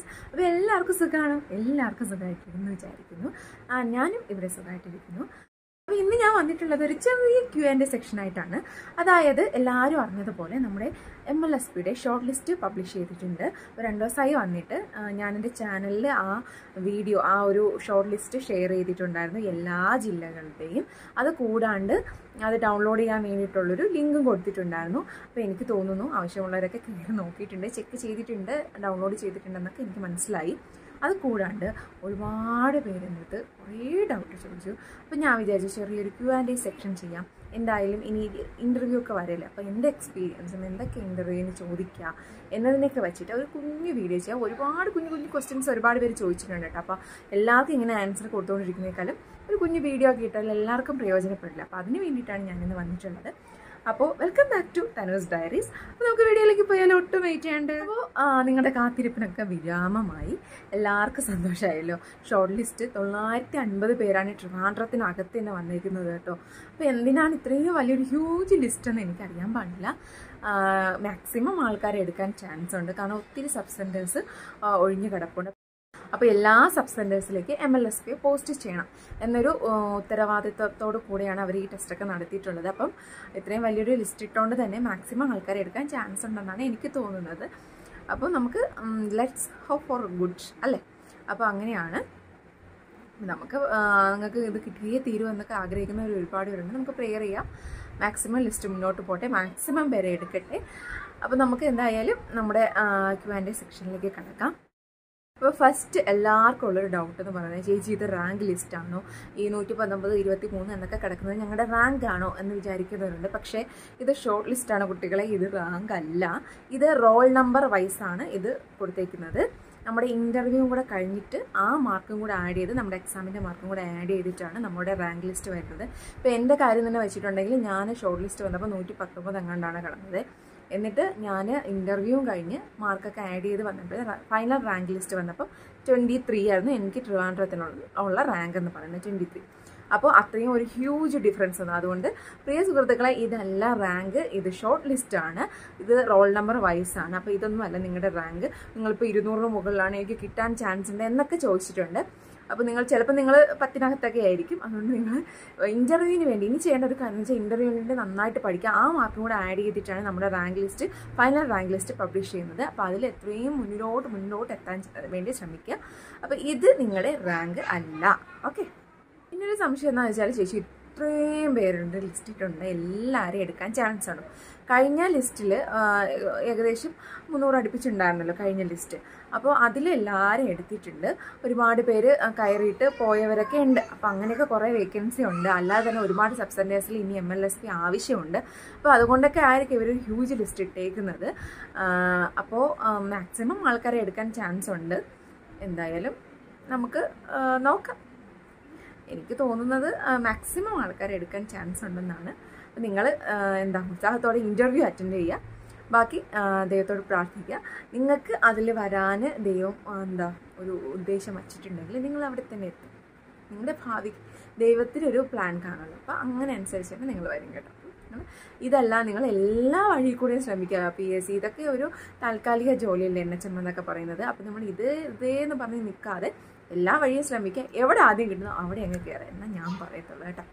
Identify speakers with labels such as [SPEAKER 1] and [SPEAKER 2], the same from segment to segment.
[SPEAKER 1] Diaries അപ്പോൾ എല്ലാവർക്കും സുഖമാണ് എല്ലാവർക്കും സുഖമായിട്ടിരിക്കുന്നു വിചാരിക്കുന്നു ആ ഞാനും ഇവിടെ സുഖമായിട്ടിരിക്കുന്നു അപ്പോൾ ഇന്ന് ഞാൻ വന്നിട്ടുള്ളത് ഒരു ചെറിയ ക്യു ആൻഡ് സെക്ഷൻ ആയിട്ടാണ് അതായത് എല്ലാവരും അറിഞ്ഞതുപോലെ നമ്മുടെ എം എൽ എസ് പിയുടെ ഷോർട്ട് ലിസ്റ്റ് പബ്ലിഷ് ചെയ്തിട്ടുണ്ട് അപ്പോൾ രണ്ട് ദിവസമായി വന്നിട്ട് ആ, ഞാൻ എൻ്റെ ചാനലിൽ ആ വീഡിയോ ആ ഒരു ഷോർട്ട് ലിസ്റ്റ് ഷെയർ ചെയ്തിട്ടുണ്ടായിരുന്നു എല്ലാ ജില്ലകളുടെയും അത് കൂടാണ്ട് അത് ഡൗൺലോഡ് ചെയ്യാൻ വേണ്ടിയിട്ടുള്ളൊരു ലിങ്കും കൊടുത്തിട്ടുണ്ടായിരുന്നു അപ്പോൾ എനിക്ക് തോന്നുന്നു ആവശ്യമുള്ളവരൊക്കെ കയറി നോക്കിയിട്ടുണ്ട് ചെക്ക് ചെയ്തിട്ടുണ്ട് ഡൗൺലോഡ് ചെയ്തിട്ടുണ്ടെന്നൊക്കെ എനിക്ക് മനസ്സിലായി അത് കൂടാണ്ട് ഒരുപാട് പേര് എൻ്റെ അടുത്ത് കുറേ ഡൗട്ട് ചോദിച്ചു അപ്പോൾ ഞാൻ വിചാരിച്ചു ചെറിയൊരു ക്യു ആൻഡ് എ സെക്ഷൻ ചെയ്യാം എന്തായാലും ഇനി ഇൻ്റർവ്യൂ ഒക്കെ വരില്ല അപ്പോൾ എൻ്റെ എക്സ്പീരിയൻസും എന്തൊക്കെ ഇൻ്റർവ്യൂവിന് ചോദിക്കുക എന്നതിനൊക്കെ വെച്ചിട്ട് ഒരു കുഞ്ഞു വീഡിയോ ചെയ്യാം ഒരുപാട് കുഞ്ഞു കുഞ്ഞു ക്വസ്റ്റ്യൻസ് ഒരുപാട് പേര് ചോദിച്ചിട്ടുണ്ട് കേട്ടോ അപ്പോൾ എല്ലാവർക്കും ഇങ്ങനെ ആൻസർ കൊടുത്തുകൊണ്ടിരിക്കുന്നേക്കാളും ഒരു കുഞ്ഞു വീഡിയോ ഒക്കെ ഇട്ടാൽ എല്ലാവർക്കും പ്രയോജനപ്പെടില്ല അപ്പോൾ അതിന് വേണ്ടിയിട്ടാണ് ഞാനിന്ന് വന്നിട്ടുള്ളത് അപ്പോൾ welcome back to Tanu's diaries അപ്പോൾ നമുക്ക് വീഡിയോയിലേക്ക് പോയാൽ ഒട്ടും വെയിറ്റ് ചെയ്യേണ്ട അപ്പോൾ നിങ്ങളുടെ കാത്തിരിപ്പിനൊക്കെ വിരാമമായി എല്ലാവർക്കും സന്തോഷമായല്ലോ ഷോർട്ട് ലിസ്റ്റ് തൊള്ളായിരത്തി അൻപത് പേരാണ് ട്രിവാൻഡ്രത്തിനകത്ത് തന്നെ വന്നിരിക്കുന്നത് കേട്ടോ അപ്പോൾ എന്തിനാണ് ഇത്രയും വലിയൊരു ഹ്യൂജ് ലിസ്റ്റ് എന്ന് എനിക്കറിയാൻ പാടില്ല മാക്സിമം ആൾക്കാരെ എടുക്കാൻ ചാൻസ് ഉണ്ട് കാരണം ഒത്തിരി സബ് സെൻറ്റേഴ്സ് ഒഴിഞ്ഞു കിടപ്പുണ്ട് അപ്പോൾ എല്ലാ സബ് സെൻറ്റേഴ്സിലേക്ക് M L S P post ചെയ്യണം എന്നൊരു ആ, ഉത്തരവാദിത്വത്തോടു കൂടിയാണ് അവർ ഈ ടെസ്റ്റൊക്കെ നടത്തിയിട്ടുള്ളത് അപ്പം ഇത്രയും വലിയൊരു ലിസ്റ്റ് ഇട്ടുകൊണ്ട് തന്നെ മാക്സിമം ആൾക്കാരെ എടുക്കാൻ ചാൻസ് ഉണ്ടെന്നാണ് എനിക്ക് തോന്നുന്നത് അപ്പോൾ നമുക്ക് ലെറ്റ്സ് ഹോ ഫോർ ഗുഡ് അല്ലേ അപ്പോൾ അങ്ങനെയാണ് നമുക്ക് ആ, നിങ്ങൾക്ക് ഇത് കിട്ടിയേ തീരുമെന്നൊക്കെ ആഗ്രഹിക്കുന്നവർ ഒരുപാട് പേരുണ്ട് നമുക്ക് പ്രെയർ ചെയ്യാം മാക്സിമം ലിസ്റ്റ് മുന്നോട്ട് പോട്ടെ മാക്സിമം പേരെ എടുക്കട്ടെ അപ്പോൾ നമുക്ക് എന്തായാലും നമ്മുടെ ക്യു ആൻഡ് സെക്ഷനിലേക്ക് കിടക്കാം അപ്പോൾ ഫസ്റ്റ് എല്ലാവർക്കും ഉള്ളൊരു ഡൗട്ട് എന്ന് പറയുന്നത് ചേച്ചി ഇത് റാങ്ക് ലിസ്റ്റ് ആണോ ഈ നൂറ്റി പത്തൊമ്പത് ഇരുപത്തി മൂന്ന് എന്നൊക്കെ കിടക്കുന്നത് ഞങ്ങളുടെ റാങ്ക് ആണോ എന്ന് വിചാരിക്കുന്നവരുണ്ട് പക്ഷേ ഇത് ഷോർട്ട് ലിസ്റ്റ് ആണ് കുട്ടികളെ ഇത് റാങ്ക് അല്ല ഇത് റോൾ നമ്പർ വൈസ് ആണ് ഇത് കൊടുത്തേക്കുന്നത് നമ്മുടെ ഇൻ്റർവ്യൂവും കൂടെ കഴിഞ്ഞിട്ട് ആ മാർക്കും കൂടെ ആഡ് ചെയ്ത് നമ്മുടെ എക്സാമിൻ്റെ മാർക്കും കൂടെ ആഡ് ചെയ്തിട്ടാണ് നമ്മുടെ റാങ്ക് ലിസ്റ്റ് വരുന്നത് ഇപ്പോൾ എൻ്റെ കാര്യം തന്നെ വെച്ചിട്ടുണ്ടെങ്കിൽ ഞാൻ ഷോർട്ട് ലിസ്റ്റ് വന്നപ്പോൾ നൂറ്റി പത്തൊമ്പത് എങ്ങാണ്ടാണ് കിടന്നത് എന്നിട്ട് ഞാൻ ഇൻ്റർവ്യൂവും കഴിഞ്ഞ് മാർക്കൊക്കെ ആഡ് ചെയ്ത് വന്നപ്പോൾ ഫൈനൽ റാങ്ക് ലിസ്റ്റ് വന്നപ്പോൾ ട്വൻറ്റി ത്രീ ആയിരുന്നു എനിക്ക് ട്രിവാൻഡ്രത്തിനുള്ള ഉള്ള റാങ്ക് എന്ന് പറയുന്നത് ട്വൻറ്റി ത്രീ അപ്പോൾ അത്രയും ഒരു ഹ്യൂജ് ഡിഫറൻസ് ഉണ്ട് അതുകൊണ്ട് പ്രിയ സുഹൃത്തുക്കളെ ഇതല്ല റാങ്ക് ഇത് ഷോർട്ട് ലിസ്റ്റ് ആണ് ഇത് റോൾ നമ്പർ വൈസ് ആണ് അപ്പോൾ ഇതൊന്നും അല്ല നിങ്ങളുടെ റാങ്ക് നിങ്ങളിപ്പോൾ ഇരുന്നൂറിന് മുകളിലാണ് എനിക്ക് കിട്ടാൻ ചാൻസ് ഉണ്ട് എന്നൊക്കെ ചോദിച്ചിട്ടുണ്ട് അപ്പോൾ നിങ്ങൾ ചിലപ്പോൾ നിങ്ങൾ പത്തിനകത്തൊക്കെ ആയിരിക്കും അതുകൊണ്ട് നിങ്ങൾ ഇൻ്റർവ്യൂവിന് വേണ്ടി ഇനി ചെയ്യേണ്ട ഒരു കാര്യം എന്ന് വെച്ചാൽ ഇൻ്റർവ്യൂവിന് വേണ്ടി നന്നായിട്ട് പഠിക്കുക ആ മാർക്കും കൂടെ ആഡ് ചെയ്തിട്ടാണ് നമ്മുടെ rank list final rank list publish ചെയ്യുന്നത് അപ്പോൾ അതിൽ എത്രയും മുന്നിലോട്ട് മുന്നോട്ട് എത്താൻ വേണ്ടി ശ്രമിക്കുക അപ്പോൾ ഇത് നിങ്ങളുടെ റാങ്ക് അല്ല ഓക്കെ പിന്നെ ഒരു സംശയം എന്താണെന്ന് വെച്ചാൽ ചേച്ചി ഇത്രയും പേരുണ്ട് ലിസ്റ്റിട്ടുണ്ട് എല്ലാവരെയും എടുക്കാൻ ചാൻസ് ആണ് കഴിഞ്ഞ ലിസ്റ്റിൽ ഏകദേശം മുന്നൂറ് അടുപ്പിച്ചുണ്ടായിരുന്നല്ലോ കഴിഞ്ഞ ലിസ്റ്റ് അപ്പോൾ അതിൽ എല്ലാവരും എടുത്തിട്ടുണ്ട് ഒരുപാട് പേര് ആ, കയറിയിട്ട് പോയവരൊക്കെ ഉണ്ട് അപ്പോൾ അങ്ങനെയൊക്കെ കുറേ വേക്കൻസി ഉണ്ട് അല്ലാതെ തന്നെ ഒരുപാട് സബ് സെൻറ്റേഴ്സിൽ ഇനി എം എൽ എസ് പി ആവശ്യമുണ്ട് അപ്പോൾ അതുകൊണ്ടൊക്കെ ആയിരിക്കും ഇവർ ഹ്യൂജ് ലിസ്റ്റ് ഇട്ടേക്കുന്നത് ആ, അപ്പോൾ മാക്സിമം ആൾക്കാരെ എടുക്കാൻ ചാൻസ് ഉണ്ട് എന്തായാലും നമുക്ക് ആ, നോക്കാം എനിക്ക് തോന്നുന്നത് മാക്സിമം ആൾക്കാരെ എടുക്കാൻ ചാൻസ് ഉണ്ടെന്നാണ് അപ്പം നിങ്ങൾ എന്താ ഉത്സാഹത്തോടെ ഇൻ്റർവ്യൂ അറ്റൻഡ് ചെയ്യുക ബാക്കി ആ, ദൈവത്തോട് പ്രാർത്ഥിക്കുക നിങ്ങൾക്ക് അതിൽ വരാൻ ദൈവം ആ, എന്താ ഒരു ഉദ്ദേശം വച്ചിട്ടുണ്ടെങ്കിൽ നിങ്ങൾ അവിടെ തന്നെ എത്തും നിങ്ങളുടെ ഭാവി ദൈവത്തിനൊരു പ്ലാൻ കാണുമല്ലോ അപ്പോൾ അങ്ങനെ അനുസരിച്ച് തന്നെ നിങ്ങൾ വരും കേട്ടോ നിങ്ങൾ ഇതല്ല നിങ്ങൾ എല്ലാ വഴി കൂടെയും ശ്രമിക്കുക പി എസ് സി ഇതൊക്കെ ഒരു താൽക്കാലിക ജോലിയല്ലേ എൻ എച്ച് എം എന്നൊക്കെ പറയുന്നത് അപ്പോൾ നമ്മൾ ഇത് ഇതേന്ന് പറഞ്ഞ് നിൽക്കാതെ എല്ലാ വഴിയും ശ്രമിക്കുക എവിടെ ആദ്യം കിട്ടുന്നോ അവിടെ അങ്ങ് കയറുക എന്നാൽ ഞാൻ പറയത്തുള്ളൂ കേട്ടോ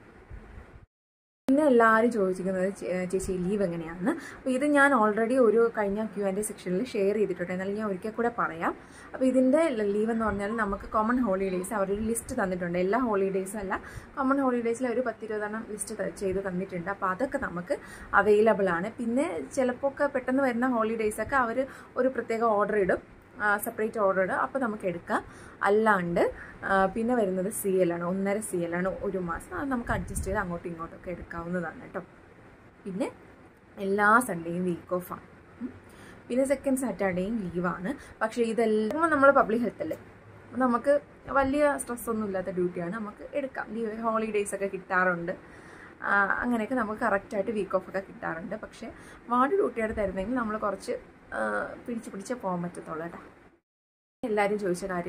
[SPEAKER 1] പിന്നെ എല്ലാവരും ചോദിച്ചിരിക്കുന്നത് ചേ- ചേച്ചി ലീവ് എങ്ങനെയാണെന്ന് അപ്പോൾ ഇത് ഞാൻ ഓൾറെഡി ഒരു കഴിഞ്ഞ ക്യു ആൻഡ് സെക്ഷനിൽ ഷെയർ ചെയ്തിട്ടുണ്ട് എന്നാലും ഞാൻ ഒരിക്കൽ കൂടെ പറയാം അപ്പോൾ ഇതിൻ്റെ ലീവ് എന്ന് പറഞ്ഞാൽ നമുക്ക് കോമൺ ഹോളിഡേയ്സ് അവരൊരു ലിസ്റ്റ് തന്നിട്ടുണ്ട് എല്ലാ ഹോളിഡേയ്സും അല്ല കോമൺ ഹോളിഡേയ്സിൽ ഒരു പത്തിരുപതെണ്ണം ലിസ്റ്റ് ചെയ്ത് തന്നിട്ടുണ്ട് അപ്പോൾ അതൊക്കെ നമുക്ക് അവൈലബിൾ ആണ് പിന്നെ ചിലപ്പോൾ ഒക്കെ പെട്ടെന്ന് വരുന്ന ഹോളിഡേയ്സൊക്കെ അവർ ഒരു പ്രത്യേക ഓർഡർ ഇടും സെപ്പറേറ്റ് ഓർഡർ ഇടും അപ്പോൾ നമുക്ക് എടുക്കാം അല്ലാണ്ട് ആ, പിന്നെ വരുന്നത് സി എൽ ആണ് ഒന്നര സി എൽ ആണ് ഒരു മാസം അത് നമുക്ക് അഡ്ജസ്റ്റ് ചെയ്ത് അങ്ങോട്ടും ഇങ്ങോട്ടും ഒക്കെ എടുക്കാവുന്നതാണ് കേട്ടോ പിന്നെ എല്ലാ സൺഡേയും വീക്ക് ഓഫ് ആണ് ഉം. പിന്നെ സെക്കൻഡ് സാറ്റർഡേയും ലീവാണ് പക്ഷേ ഇതെല്ലാം നമ്മൾ പബ്ലിക് ഹെൽത്ത് അല്ലേ അപ്പോൾ നമുക്ക് വലിയ സ്ട്രെസ് ഒന്നും ഇല്ലാത്ത ഡ്യൂട്ടിയാണ് നമുക്ക് എടുക്കാം ലീവ് ഹോളിഡേയ്സ് ഒക്കെ കിട്ടാറുണ്ട് ആ, അങ്ങനെയൊക്കെ നമുക്ക് കറക്റ്റായിട്ട് വീക്ക് ഓഫ് ഒക്കെ കിട്ടാറുണ്ട് പക്ഷേ വാർഡ് ഡ്യൂട്ടിയായിട്ട് തരുന്നെങ്കിൽ നമ്മൾ കുറച്ച് ആ, പിടിച്ച് പിടിച്ചേ പോകാൻ പറ്റത്തുള്ളൂ കേട്ടോ എല്ലാവരും ചോദിച്ച കാര്യം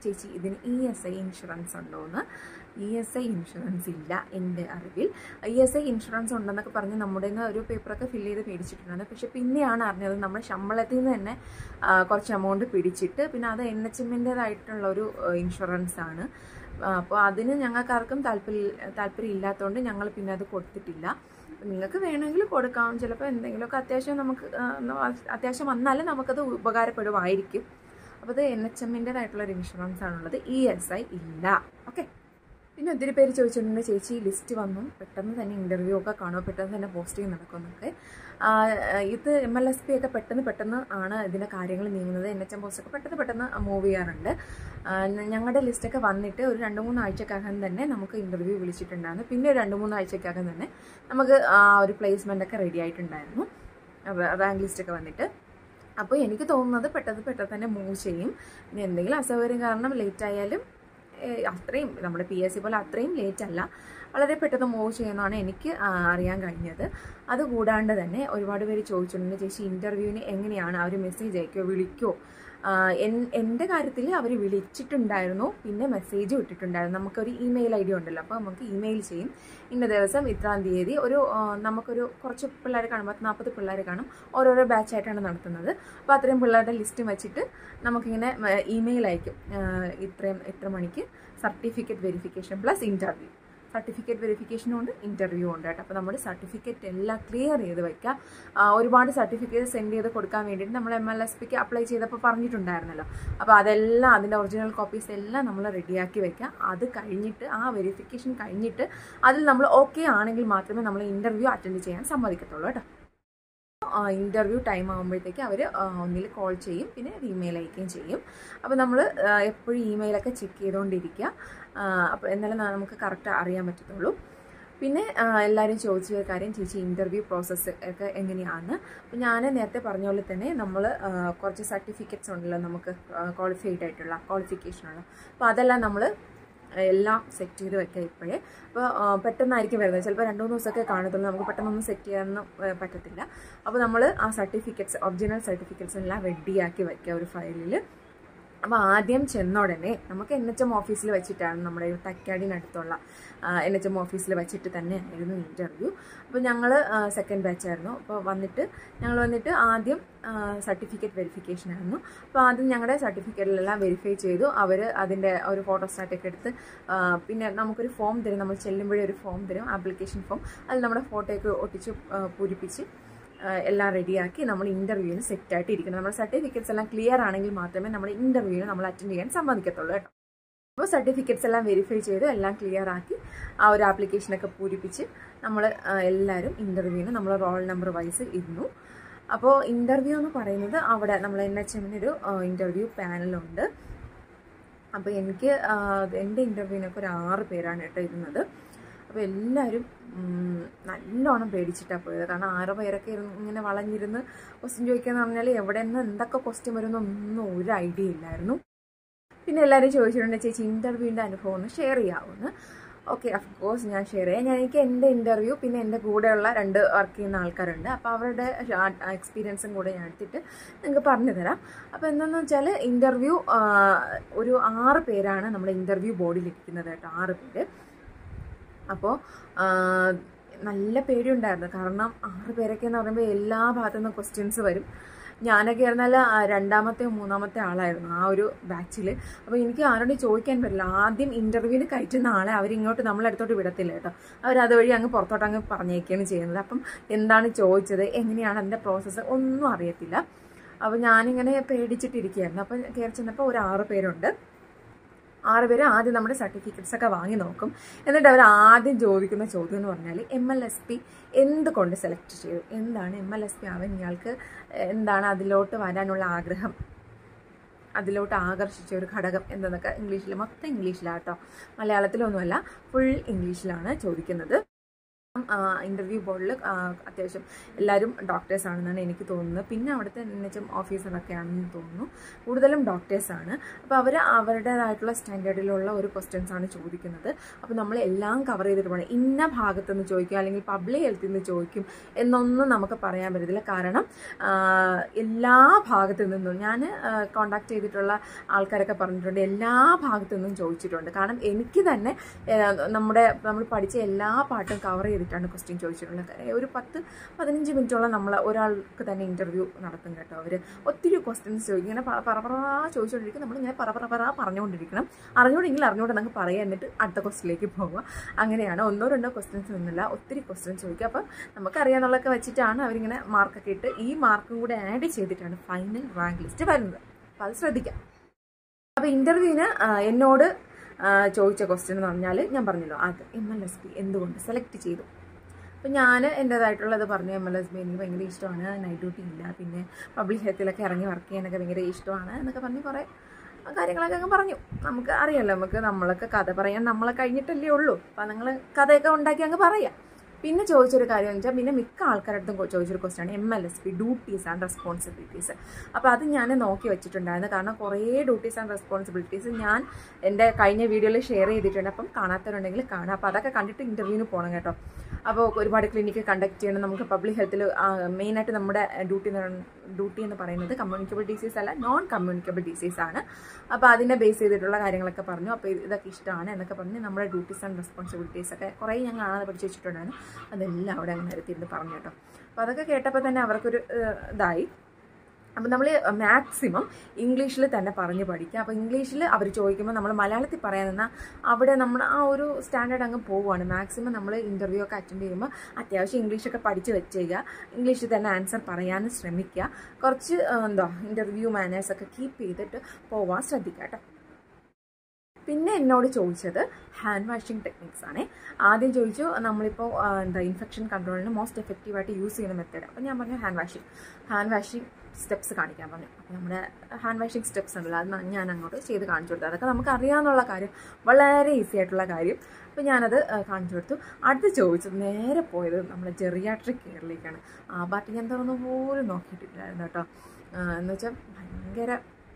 [SPEAKER 1] ചേച്ചി ഇതിന് ഇ എസ് ഐ ഇൻഷുറൻസ് ഉണ്ടോ എന്ന് ഇ എസ് ഐ ഇൻഷുറൻസ് ഇല്ല എൻ്റെ അറിവിൽ ഇ എസ് ഐ ഇൻഷുറൻസ് ഉണ്ടെന്നൊക്കെ പറഞ്ഞ് നമ്മുടെ നിന്ന് ഒരു പേപ്പറൊക്കെ ഫില്ല് ചെയ്ത് മേടിച്ചിട്ടുണ്ടായിരുന്നു പക്ഷേ പിന്നെയാണ് അറിഞ്ഞത് നമ്മുടെ ശമ്പളത്തിൽ നിന്ന് തന്നെ ആ, കുറച്ച് എമൗണ്ട് പിടിച്ചിട്ട് പിന്നെ അത് എൻ എച്ച് എമ്മിൻ്റേതായിട്ടുള്ള ഒരു ഇൻഷുറൻസ് ആണ് അപ്പോൾ അതിന് ഞങ്ങൾക്കാർക്കും താല്പര്യം താല്പര്യം ഇല്ലാത്തതുകൊണ്ട് ഞങ്ങൾ പിന്നെ അത് കൊടുത്തിട്ടില്ല നിങ്ങൾക്ക് വേണമെങ്കിൽ കൊടുക്കാം ചിലപ്പോൾ എന്തെങ്കിലുമൊക്കെ അത്യാവശ്യം നമുക്ക് ആ, അത്യാവശ്യം വന്നാൽ നമുക്കത് ഉപകാരപ്പെടുമായിരിക്കും അപ്പോൾ അത് എൻ എച്ച് എമ്മിൻ്റെതായിട്ടുള്ള ഒരു ഇൻഷുറൻസ് ആണുള്ളത് ഇ എസ് ഐ ഇല്ല ഓക്കെ പിന്നെ ഒത്തിരി പേര് ചോദിച്ചിട്ടുണ്ട് ചേച്ചി ലിസ്റ്റ് വന്നു പെട്ടെന്ന് തന്നെ ഇൻ്റർവ്യൂ ഒക്കെ കാണുമോ പെട്ടെന്ന് തന്നെ പോസ്റ്റിംഗ് നടക്കുമെന്നൊക്കെ ആ, ഇത് എം എൽ എസ് പി ഒക്കെ പെട്ടെന്ന് പെട്ടെന്ന് ആണ് ഇതിൻ്റെ കാര്യങ്ങൾ നീങ്ങുന്നത് എൻ എച്ച് എം പോസ്റ്റ് ഒക്കെ പെട്ടെന്ന് പെട്ടെന്ന് മൂവ് ചെയ്യാറുണ്ട് ആ, ഞ- ഞങ്ങളുടെ ലിസ്റ്റൊക്കെ വന്നിട്ട് ഒരു രണ്ട് മൂന്ന് ആഴ്ചക്കകം തന്നെ നമുക്ക് ഇൻ്റർവ്യൂ വിളിച്ചിട്ടുണ്ടായിരുന്നു പിന്നെ ഒരു രണ്ട് മൂന്ന് ആഴ്ചക്കകം തന്നെ നമുക്ക് ആ ഒരു പ്ലേസ്മെൻ്റ് ഒക്കെ റെഡി ആയിട്ടുണ്ടായിരുന്നു റാങ്ക് ലിസ്റ്റൊക്കെ വന്നിട്ട് അപ്പോൾ എനിക്ക് തോന്നുന്നത് പെട്ടെന്ന് പെട്ടെന്ന് തന്നെ മൂവ് ചെയ്യും പിന്നെ എന്തെങ്കിലും അസൗകര്യം കാരണം ലേറ്റ് ആയാലും ഏഹ്, അത്രയും നമ്മുടെ പി എസ് സി പോലെ അത്രയും ലേറ്റ് അല്ല വളരെ പെട്ടെന്ന് മൂവ് ചെയ്യുന്നതാണ് എനിക്ക് ആ, അറിയാൻ കഴിഞ്ഞത് അതുകൂടാണ്ട് തന്നെ ഒരുപാട് പേര് ചോദിച്ചിട്ടുണ്ട് ചേച്ചി ഇൻ്റർവ്യൂവിന് എങ്ങനെയാണ് അവർ മെസ്സേജ് അയക്കുമോ വിളിക്കുമോ എൻ്റെ കാര്യത്തിൽ അവർ വിളിച്ചിട്ടുണ്ടായിരുന്നു പിന്നെ മെസ്സേജ് ഇട്ടിട്ടുണ്ടായിരുന്നു നമുക്കൊരു ഇമെയിൽ ഐ ഡി ഉണ്ടല്ലോ അപ്പോൾ നമുക്ക് ഇമെയിൽ ചെയ്യും ഇന്ന ദിവസം ഇത്രാം തീയതി ഒരു ആ, നമുക്കൊരു കുറച്ച് പിള്ളേർ കാണും പത്ത് നാൽപ്പത് പിള്ളേർ കാണും ഓരോരോ ബാച്ചായിട്ടാണ് നടത്തുന്നത് അപ്പോൾ അത്രയും പിള്ളേരുടെ ലിസ്റ്റ് വെച്ചിട്ട് നമുക്കിങ്ങനെ ഇമെയിൽ അയക്കും ആ, ഇത്രയും ഇത്ര മണിക്ക് certificate verification plus interview certificate വെരിഫിക്കേഷനും ഉണ്ട് ഇൻ്റർവ്യൂ ഉണ്ട് കേട്ടോ അപ്പോൾ നമ്മുടെ സർട്ടിഫിക്കറ്റ് എല്ലാം ക്ലിയർ ചെയ്ത് വയ്ക്കുക ആ, ഒരുപാട് സർട്ടിഫിക്കറ്റ് സെൻഡ് ചെയ്ത് കൊടുക്കാൻ വേണ്ടിയിട്ട് നമ്മൾ എം എൽ എസ് പിക്ക് അപ്ലൈ ചെയ്തപ്പോൾ പറഞ്ഞിട്ടുണ്ടായിരുന്നല്ലോ അപ്പോൾ അതെല്ലാം അതിൻ്റെ ഒറിജിനൽ കോപ്പീസ് എല്ലാം നമ്മൾ റെഡിയാക്കി വെക്കുക അത് കഴിഞ്ഞിട്ട് ആ വെരിഫിക്കേഷൻ കഴിഞ്ഞിട്ട് അതിൽ നമ്മൾ ഓക്കെ ആണെങ്കിൽ മാത്രമേ നമ്മൾ ഇൻ്റർവ്യൂ അറ്റൻഡ് ചെയ്യാൻ സമ്മതിക്കത്തുള്ളൂ കേട്ടോ ഇൻ്റർവ്യൂ ടൈം ആകുമ്പോഴത്തേക്ക് അവർ ഒന്നിൽ കോൾ ചെയ്യും പിന്നെ ഇമെയിൽ അയക്കുകയും ചെയ്യും അപ്പോൾ നമ്മൾ എപ്പോഴും ഇമെയിലൊക്കെ ചെക്ക് ചെയ്തുകൊണ്ടിരിക്കുക അപ്പോൾ എന്നാലും നമുക്ക് കറക്റ്റ് അറിയാൻ പറ്റത്തുള്ളൂ പിന്നെ ആ, എല്ലാവരും ചോദിച്ച ഒരു കാര്യം ചേച്ചി ഇൻ്റർവ്യൂ പ്രോസസ്സ് ഒക്കെ എങ്ങനെയാണ് അപ്പോൾ ഞാൻ നേരത്തെ പറഞ്ഞ പോലെ തന്നെ നമ്മൾ കുറച്ച് സർട്ടിഫിക്കറ്റ്സ് ഉണ്ടല്ലോ നമുക്ക് ക്വാളിഫൈഡ് ആയിട്ടുള്ള ക്വാളിഫിക്കേഷനുള്ള അപ്പോൾ അതെല്ലാം നമ്മൾ എല്ലാം സെറ്റ് ചെയ്ത് വെക്കുക ഇപ്പോഴേ അപ്പോൾ പെട്ടെന്നായിരിക്കും വരുന്നത് ചിലപ്പോൾ രണ്ട് മൂന്ന് ദിവസമൊക്കെ കാണത്തുള്ളൂ നമുക്ക് പെട്ടെന്നൊന്നും സെറ്റ് ചെയ്യാനൊന്നും ആ, പറ്റത്തില്ല അപ്പോൾ നമ്മൾ ആ സർട്ടിഫിക്കറ്റ്സ് ഒറിജിനൽ സർട്ടിഫിക്കറ്റ്സ് എല്ലാം റെഡിയാക്കി വയ്ക്കുക ഒരു ഫയലിൽ അപ്പോൾ ആദ്യം ചെന്ന ഉടനെ നമുക്ക് എൻ എച്ച് എം ഓഫീസിൽ വെച്ചിട്ടാണ് നമ്മുടെ ഈ തക്കാടിനടുത്തുള്ള എൻ എച്ച് എം ഓഫീസിൽ വെച്ചിട്ട് തന്നെ ആയിരുന്നു ഇൻ്റർവ്യൂ അപ്പോൾ ഞങ്ങൾ സെക്കൻഡ് ബാച്ച് ആയിരുന്നു അപ്പോൾ വന്നിട്ട് ഞങ്ങൾ വന്നിട്ട് ആദ്യം സർട്ടിഫിക്കറ്റ് വെരിഫിക്കേഷൻ ആയിരുന്നു അപ്പോൾ ആദ്യം ഞങ്ങളുടെ സർട്ടിഫിക്കറ്റിലെല്ലാം വെരിഫൈ ചെയ്തു അവർ അതിൻ്റെ ഒരു ഫോട്ടോസ്റ്റാറ്റൊക്കെ എടുത്ത് ആ, പിന്നെ നമുക്കൊരു ഫോം തരും നമ്മൾ ചെല്ലുമ്പോഴേ ഒരു ഫോം തരും ആപ്ലിക്കേഷൻ ഫോം അതിൽ നമ്മുടെ ഫോട്ടോയൊക്കെ ഒട്ടിച്ച് ആ, പൂരിപ്പിച്ച് ആ, എല്ലാം റെഡിയാക്കി നമ്മൾ ഇൻ്റർവ്യൂവിന് സെറ്റായിട്ട് ഇരിക്കണം നമ്മുടെ സർട്ടിഫിക്കറ്റ്സ് എല്ലാം ക്ലിയർ ആണെങ്കിൽ മാത്രമേ നമ്മൾ ഇൻ്റർവ്യൂവിന് നമ്മൾ അറ്റൻഡ് ചെയ്യാൻ സമ്മതിക്കത്തുള്ളൂ കേട്ടോ അപ്പോൾ സർട്ടിഫിക്കറ്റ്സ് എല്ലാം വെരിഫൈ ചെയ്ത് എല്ലാം ക്ലിയർ ആക്കി ആ ഒരു ആപ്ലിക്കേഷനൊക്കെ പൂരിപ്പിച്ച് നമ്മൾ എല്ലാവരും ഇൻ്റർവ്യൂവിന് നമ്മൾ റോൾ നമ്പർ വൈസ് ഇരുന്നു അപ്പോൾ ഇൻ്റർവ്യൂ എന്ന് പറയുന്നത് അവിടെ നമ്മൾ എൻ എച്ച് എമ്മിന് ഒരു ഇൻ്റർവ്യൂ പാനലുണ്ട് അപ്പോൾ എനിക്ക് ആ, എൻ്റെ ഇൻ്റർവ്യൂവിനൊക്കെ ഒരു ആറ് പേരാണ് കേട്ടോ ഇരുന്നത് അപ്പോൾ എല്ലാവരും ഉം, നല്ലോണം പേടിച്ചിട്ടാണ് പോയത് കാരണം ആറ് പേരൊക്കെ ഇരുന്ന് ഇങ്ങനെ വളഞ്ഞിരുന്ന് ക്വസ്റ്റ്യൻ ചോദിക്കാന്ന് പറഞ്ഞാൽ എവിടെ നിന്ന് എന്തൊക്കെ ക്വസ്റ്റ്യൻ വരുന്നൊന്നും ഒരു ഐഡിയ ഇല്ലായിരുന്നു പിന്നെ എല്ലാവരും ചോദിച്ചിട്ടുണ്ട് ചേച്ചി ഇൻ്റർവ്യൂവിൻ്റെ അനുഭവം ഒന്ന് ഷെയർ ചെയ്യാവുന്ന ഓക്കെ കോഴ്സ് ഞാൻ ഷെയർ ചെയ്യാം ഞാൻ എനിക്ക് എൻ്റെ ഇൻ്റർവ്യൂ പിന്നെ എൻ്റെ കൂടെയുള്ള രണ്ട് വർക്ക് ചെയ്യുന്ന ആൾക്കാരുണ്ട് അപ്പോൾ അവരുടെ എക്സ്പീരിയൻസും കൂടെ ഞാൻ എടുത്തിട്ട് നിങ്ങൾക്ക് പറഞ്ഞു തരാം അപ്പോൾ എന്താണെന്ന് വെച്ചാൽ ഇൻ്റർവ്യൂ ഒരു ആറ് പേരാണ് നമ്മുടെ ഇൻ്റർവ്യൂ ബോർഡിൽ ഇരിക്കുന്നത് കേട്ടോ ആറ് പേര് അപ്പോൾ നല്ല പേടിയുണ്ടായിരുന്നു കാരണം ആറ് പേരൊക്കെ എന്ന് പറയുമ്പോൾ എല്ലാ ഭാഗത്തു നിന്നും ക്വസ്റ്റ്യൻസ് വരും ഞാനൊക്കെ ആയിരുന്നാൽ ആ രണ്ടാമത്തെ മൂന്നാമത്തെ ആളായിരുന്നു ആ ഒരു ബാച്ചിൽ അപ്പോൾ എനിക്ക് ആരോടും ചോദിക്കാൻ പറ്റില്ല ആദ്യം ഇൻ്റർവ്യൂവിന് കയറ്റുന്ന ആളെ അവരിങ്ങോട്ട് നമ്മളടുത്തോട്ട് വിടത്തില്ല കേട്ടോ അവർ അതുവഴി അങ്ങ് പുറത്തോട്ട് അങ്ങ് പറഞ്ഞേക്കാണ് ചെയ്യുന്നത് അപ്പം എന്താണ് ചോദിച്ചത് എങ്ങനെയാണ് അതിൻ്റെ പ്രോസസ്സ് ഒന്നും അറിയത്തില്ല അപ്പോൾ ഞാനിങ്ങനെ പേടിച്ചിട്ടിരിക്കുകയായിരുന്നു അപ്പം കയറി ചെന്നപ്പോൾ ഒരു ആറ് പേരുണ്ട് ആറ് പേര് ആദ്യം നമ്മുടെ സർട്ടിഫിക്കറ്റ്സ് ഒക്കെ വാങ്ങി നോക്കും എന്നിട്ട് അവർ ആദ്യം ചോദിക്കുന്ന ചോദ്യം എന്ന് പറഞ്ഞാൽ എം എൽ എസ് പി എന്തുകൊണ്ട് സെലക്ട് ചെയ്തു എന്താണ് എം എൽ എസ് പി ആവാൻ ഇയാൾക്ക് എന്താണ് അതിലോട്ട് വരാനുള്ള ആഗ്രഹം അതിലോട്ട് ആകർഷിച്ച ഒരു ഘടകം എന്തെന്നൊക്കെ ഇംഗ്ലീഷിൽ മൊത്തം ഇംഗ്ലീഷിലാട്ടോ മലയാളത്തിലൊന്നുമല്ല ഫുൾ ഇംഗ്ലീഷിലാണ് ചോദിക്കുന്നത് ഇൻ്റർവ്യൂ ബോർഡിൽ അത്യാവശ്യം എല്ലാവരും ഡോക്ടേഴ്സ് ആണെന്നാണ് എനിക്ക് തോന്നുന്നത് പിന്നെ അവിടുത്തെ എൻ എച്ച് എം ഓഫീസറൊക്കെ ആണെന്ന് തോന്നുന്നു കൂടുതലും ഡോക്ടേഴ്സാണ് അപ്പോൾ അവർ അവരുടേതായിട്ടുള്ള സ്റ്റാൻഡേർഡിലുള്ള ഒരു ക്വസ്റ്റ്യൻസ് ആണ് ചോദിക്കുന്നത് അപ്പോൾ നമ്മൾ എല്ലാം കവർ ചെയ്തിട്ട് പോകണം ഇന്ന ഭാഗത്തു നിന്ന് ചോദിക്കും അല്ലെങ്കിൽ പബ്ലിക് ഹെൽത്തിൽ നിന്ന് ചോദിക്കും എന്നൊന്നും നമുക്ക് പറയാൻ പറ്റത്തില്ല കാരണം എല്ലാ ഭാഗത്തു നിന്നും ഞാൻ കോണ്ടാക്ട് ചെയ്തിട്ടുള്ള ആൾക്കാരൊക്കെ പറഞ്ഞിട്ടുണ്ട് എല്ലാ ഭാഗത്തു നിന്നും ചോദിച്ചിട്ടുണ്ട് കാരണം എനിക്ക് തന്നെ നമ്മുടെ നമ്മൾ പഠിച്ച എല്ലാ പാട്ടും കവർ ചെയ്തിട്ടാണ് ക്വസ്റ്റ്യൻ ചോദിച്ചിട്ടുള്ളത് ഒരു പത്ത് പതിനഞ്ച് മിനിറ്റോളം നമ്മൾ ഒരാൾക്ക് തന്നെ ഇൻ്റർവ്യൂ നടത്തും കേട്ടോ അവർ ഒത്തിരി ക്വസ്റ്റ്യൻസ് ചോദിക്കും ഇങ്ങനെ പറപറ ചോദിച്ചുകൊണ്ടിരിക്കും നമ്മളിങ്ങനെ പറപറ പറ പറഞ്ഞുകൊണ്ടിരിക്കണം അറിഞ്ഞുകൊണ്ടെങ്കിൽ അറിഞ്ഞുകൊണ്ട് നമുക്ക് പറയാം എന്നിട്ട് അടുത്ത ക്വസ്റ്റിലേക്ക് പോവുക അങ്ങനെയാണ് ഒന്നോ രണ്ടോ ക്വസ്റ്റ്യൻസ് ഒന്നുമില്ല ഒത്തിരി ക്വസ്റ്റ്യൻസ് ചോദിക്കുക അപ്പം നമുക്കറിയാന്നുള്ളതൊക്കെ വെച്ചിട്ടാണ് അവരിങ്ങനെ മാർക്കൊക്കെ ഇട്ട് ഈ മാർക്കും കൂടെ ആഡ് ചെയ്തിട്ടാണ് ഫൈനൽ റാങ്ക് ലിസ്റ്റ് വരുന്നത് അപ്പോൾ അത് ശ്രദ്ധിക്കാം അപ്പോൾ ഇൻ്റർവ്യൂവിന് എന്നോട് ചോദിച്ച ക്വസ്റ്റ്യൻ എന്ന് പറഞ്ഞാൽ ഞാൻ പറഞ്ഞല്ലോ അത് എം എൽ എസ് പി എന്തുകൊണ്ട് സെലക്ട് ചെയ്തു അപ്പം ഞാൻ എൻ്റേതായിട്ടുള്ളത് പറഞ്ഞു എം എൽ എസ് ബി എനിക്ക് ഭയങ്കര ഇഷ്ടമാണ് നൈറ്റ് ഡ്യൂട്ടി ഇല്ല പിന്നെ പബ്ലിക് ഹെൽത്തിലൊക്കെ ഇറങ്ങി വർക്ക് ചെയ്യാനൊക്കെ ഭയങ്കര ഇഷ്ടമാണ് എന്നൊക്കെ പറഞ്ഞ് കുറേ കാര്യങ്ങളൊക്കെ അങ്ങ് പറഞ്ഞു നമുക്ക് അറിയാമല്ലോ നമുക്ക് നമ്മളൊക്കെ കഥ പറയാൻ നമ്മളെ കഴിഞ്ഞിട്ടല്ലേ ഉള്ളൂ അപ്പം നിങ്ങൾ കഥയൊക്കെ ഉണ്ടാക്കി അങ്ങ് പറയാം പിന്നെ ചോദിച്ചൊരു കാര്യം എന്ന് വെച്ചാൽ പിന്നെ മിക്ക ആൾക്കാരടുത്തും ചോദിച്ചൊരു ക്വസ്റ്റ്യൻ ആണ് M L S P duties and responsibilities അപ്പോൾ അത് ഞാൻ നോക്കി വെച്ചിട്ടുണ്ടായിരുന്നു കാരണം കുറേ ഡ്യൂട്ടീസ് ആൻഡ് റെസ്പോൺസിബിലിറ്റീസ് ഞാൻ എൻ്റെ കഴിഞ്ഞ വീഡിയോയിൽ ഷെയർ ചെയ്തിട്ടുണ്ട് അപ്പം കാണാത്തവരുണ്ടെങ്കിൽ കാണാം അപ്പോൾ അതൊക്കെ കണ്ടിട്ട് ഇൻ്റർവ്യൂവിന് പോകണം കേട്ടോ അപ്പോൾ ഒരുപാട് ക്ലിനിക്ക് കണ്ടക്ട് ചെയ്യണം നമുക്ക് പബ്ലിക് ഹെൽത്തിൽ മെയിനായിട്ട് നമ്മുടെ ഡ്യൂട്ടി ഡ്യൂട്ടി എന്ന് പറയുന്നത് കമ്മ്യൂണിക്കബിൾ ഡിസീസ് അല്ല നോൺ കമ്മ്യൂണിക്കബിൾ ഡിസീസ് ആണ് അപ്പോൾ അതിനെ ബേസ് ചെയ്തിട്ടുള്ള കാര്യങ്ങളൊക്കെ പറഞ്ഞു അപ്പോൾ ഇതൊക്കെ ഇഷ്ടമാണ് എന്നൊക്കെ പറഞ്ഞ് നമ്മുടെ ഡ്യൂട്ടീസ് ആൻഡ് റെസ്പോൺസിബിലിറ്റീസ് ഒക്കെ കുറേ ഞാൻ കാണാതെ പഠിച്ചു വെച്ചിട്ടുണ്ടായിരുന്നു അതെല്ലാം അവിടെ അങ്ങനെ നിരത്തിയിരുന്ന് പറഞ്ഞു കേട്ടോ അപ്പോൾ അതൊക്കെ കേട്ടപ്പോൾ തന്നെ അവർക്കൊരു ഇതായി അപ്പം നമ്മൾ മാക്സിമം ഇംഗ്ലീഷിൽ തന്നെ പറഞ്ഞ് പഠിക്കുക അപ്പോൾ ഇംഗ്ലീഷിൽ അവർ ചോദിക്കുമ്പോൾ നമ്മൾ മലയാളത്തിൽ പറയാൻ നിന്നാൽ അവിടെ നമ്മൾ ആ ഒരു സ്റ്റാൻഡേർഡ് അങ്ങ് പോവുകയാണ് മാക്സിമം നമ്മൾ ഇൻ്റർവ്യൂ ഒക്കെ അറ്റൻഡ് ചെയ്യുമ്പോൾ അത്യാവശ്യം ഇംഗ്ലീഷൊക്കെ പഠിച്ച് വെച്ചേക്കുക ഇംഗ്ലീഷിൽ തന്നെ ആൻസർ പറയാനും ശ്രമിക്കുക കുറച്ച് എന്താ ഇൻ്റർവ്യൂ മാനേഴ്സൊക്കെ കീപ്പ് ചെയ്തിട്ട് പോവാൻ ശ്രദ്ധിക്കുക കേട്ടോ പിന്നെ എന്നോട് ചോദിച്ചത് ഹാൻഡ് വാഷിംഗ് ടെക്നിക്സ് ആണ് ആദ്യം ചോദിച്ചു നമ്മളിപ്പോൾ എന്താ ഇൻഫെക്ഷൻ കൺട്രോളിന് മോസ്റ്റ് എഫക്റ്റീവായിട്ട് യൂസ് ചെയ്യുന്ന മെത്തേഡ് അപ്പോൾ ഞാൻ പറഞ്ഞു hand washing hand washing steps കാണിക്കാൻ പറഞ്ഞു അപ്പോൾ നമ്മുടെ ഹാൻഡ് വാഷിംഗ് സ്റ്റെപ്സ് ഉണ്ടല്ലോ അത് ഞാൻ അങ്ങോട്ട് ചെയ്ത് കാണിച്ചു കൊടുത്തു അതൊക്കെ നമുക്ക് അറിയാവുന്നുള്ള കാര്യം വളരെ ഈസി ആയിട്ടുള്ള കാര്യം അപ്പോൾ ഞാനത് കാണിച്ചു കൊടുത്തു അടുത്ത് ചോദിച്ചത് നേരെ പോയത് നമ്മുടെ ജെറിയാട്രിക് കെയറിലേക്കാണ് ആ പാർട്ടി ഞാൻ തുറന്നു പോലും നോക്കിയിട്ടില്ലായിരുന്നു കേട്ടോ എന്ന് വെച്ചാൽ ഭയങ്കര